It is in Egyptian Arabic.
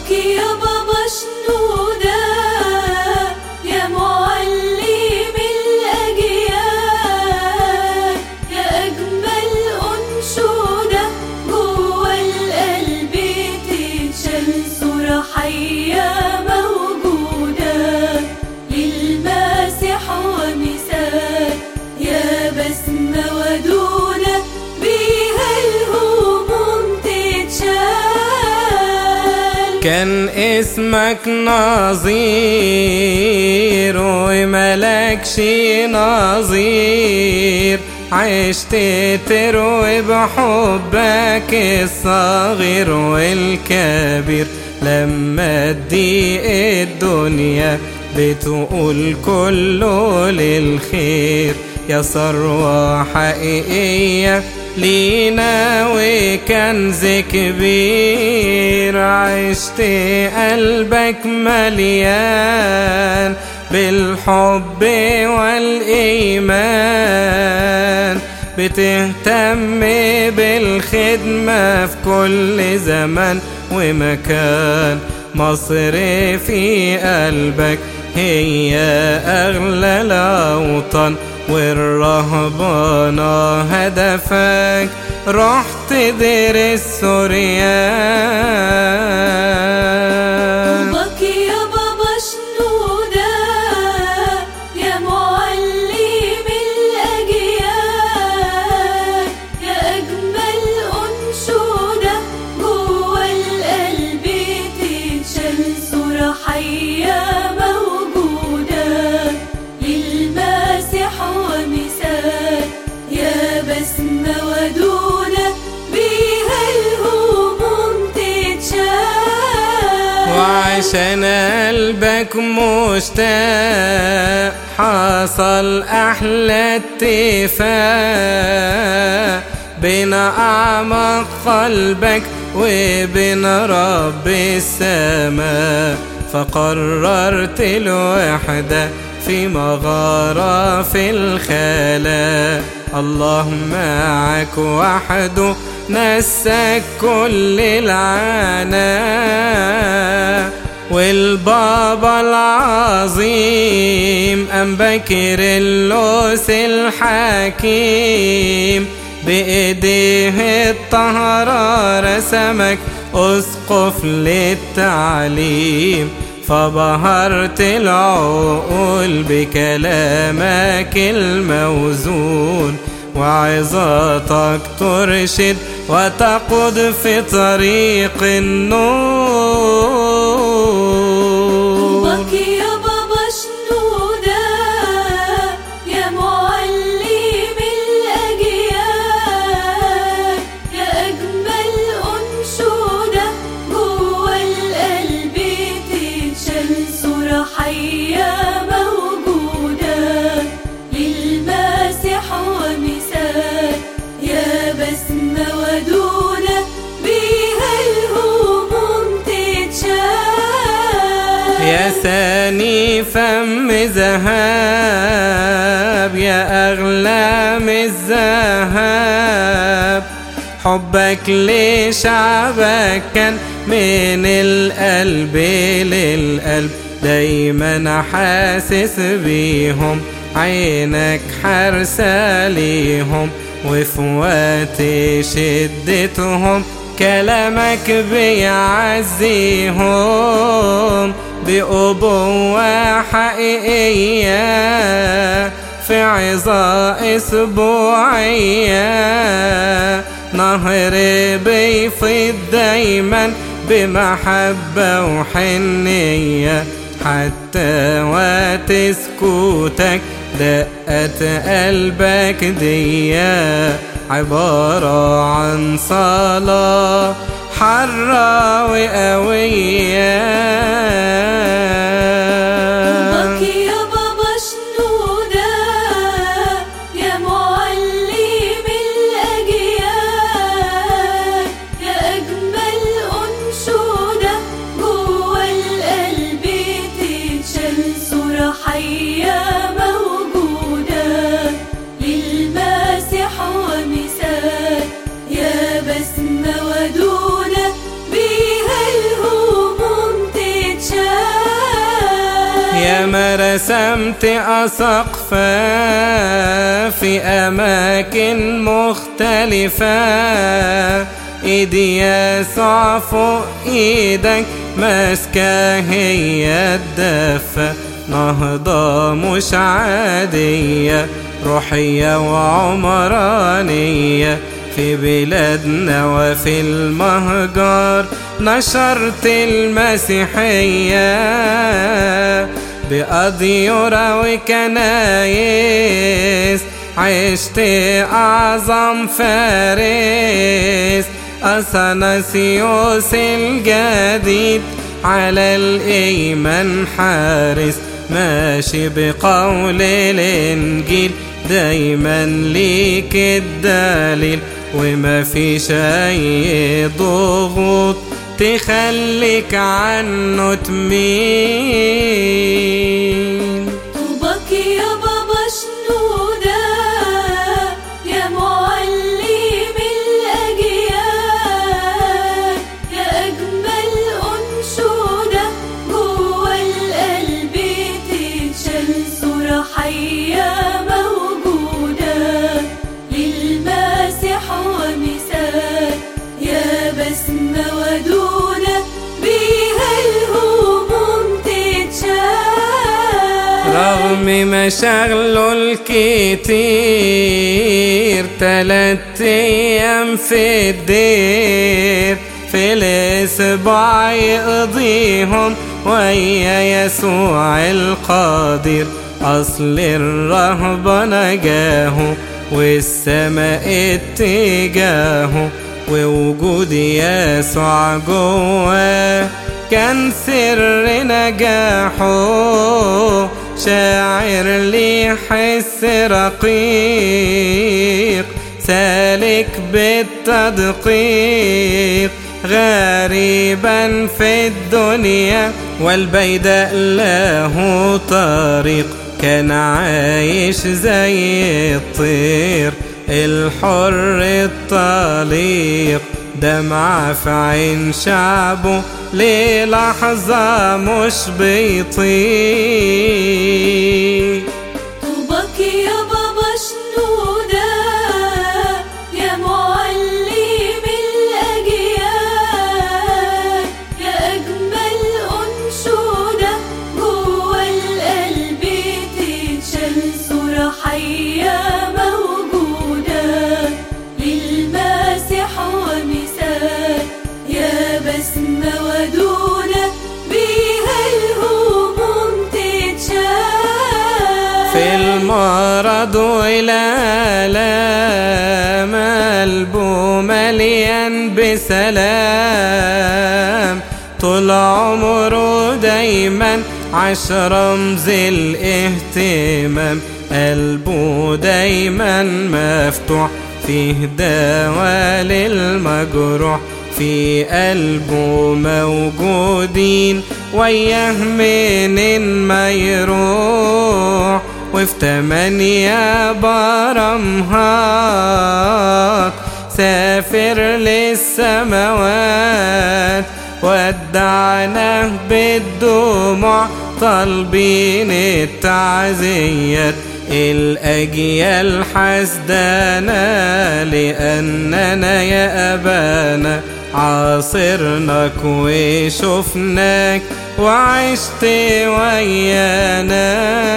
حبك يا بابا شنودة يا معلم الأجيال يا أجمل أنشودة جوا القلب تتشال صورة حية موجودة للماسح ومثال يا بسمة ودودة بيها الهموم تتشال كان اسمك نظير وملكش نظير عشت تروي بحبك الصغير والكبير لما تضيق الدنيا بتقول كله للخير يا ثروة حقيقية لينا وكنز كبير عشت قلبك مليان بالحب والإيمان بتهتم بالخدمة في كل زمان ومكان مصر في قلبك هي أغلى الأوطان والرهبانة هدفك رحت دير السوريان حبك يا بابا شنودة يا معلم الأجيال يا أجمل أنشودة جوا القلب تتشال صورة حية موجودة للماسح ومثال يا بسمة ودودة بيها الهموم تتشال وعشان قلبك مشتاق حصل أحلى اتفاق بين أعماق قلبك وبين رب السماء فقررت الوحدة في مغارة في الخلاء الله معك وحده نسك كل العناء والبابا العظيم أم بكر اللوس الحكيم بإيديه الطهرة رسمك أسقف للتعليم فبهرت العقول بكلامك الموزون وعظاتك ترشد وتقود في طريق النور حبك يا بابا شنودة يا معلم الأجيال يا أجمل أنشودة جوا القلب تتشال صورة حية موجودة للماسح ومثال يا بسمة ودودة بيها الهموم تتشال يا ثاني فم ذهب يا أغلى من الذهب حبك لشعبك كان من القلب للقلب دايما حاسس بيهم عينك حارسة ليهم وفي وقت شدتهم كلامك بيعزيهم بأبوة حقيقية في عظة أسبوعية نهر بيفيض دايما بمحبة وحنية حتى وقت سكوتك دقت قلبك ديا عبارة عن صلاة حرة وقوية حبك يا بابا شنودة يا معلم الأجيال يا أجمل أنشودة جوا القلب تتشال صورة حية موجودة للماسح ومثال يا بسمة ودودة بيها الهموم رسمت أسقفا في أماكن مختلفة إيدي يسوع فوق إيدك ماسكة هي الدفة نهضة مش عادية روحية وعمرانية في بلادنا وفي المهجر نشرت المسيحية بأديرة وكنايس عشت أعظم فارس أثناسيوس الجديد على الإيمان حارس ماشي بقول الإنجيل دايما ليك الدليل وما فيش أي ضغوط تخليك عنه تميل طوبك يا بابا شنودة يا معلم الأجيال يا أجمل أنشودة جوا القلب تتشال صورة حية موجودة للمسيح ومثال يا بسمة ودودة بيها الهموم تتشال رغم مشاغله الكتير تلات ايام في الدير في الاسبوع يقضيهم ويا يسوع القادر اصل الرهبة نجاهه والسماء اتجاهه ووجود يسوع جواه كان سر نجاحه شاعر لي حس رقيق سالك بالتدقيق غريبا في الدنيا والبيداء له طريق كان عايش زي الطير الحر الطليق دمع في عين شعبه للحظة مش بيطيق طوبك يا بابا شنودة يا معلم الأجيال يا أجمل أنشودة جوا القلب تتشال صورة حية موجودة للمسيح ومثال يا بسمة ودودة بيها الهموم تتشال في المرض والآلام قلبه مليان بسلام طول عمره دايما عاش رمز الاهتمام قلبه دايما مفتوح فيه دواء للمجروح في قلبه موجودين وياه منين ما يروح وفي تمانية برمهات سافر للسماوات ودعناه بالدموع طالبين التعزيات الأجيال حسدانا لأننا يا أبانا عاصرناك وشفناك وعشت ويانا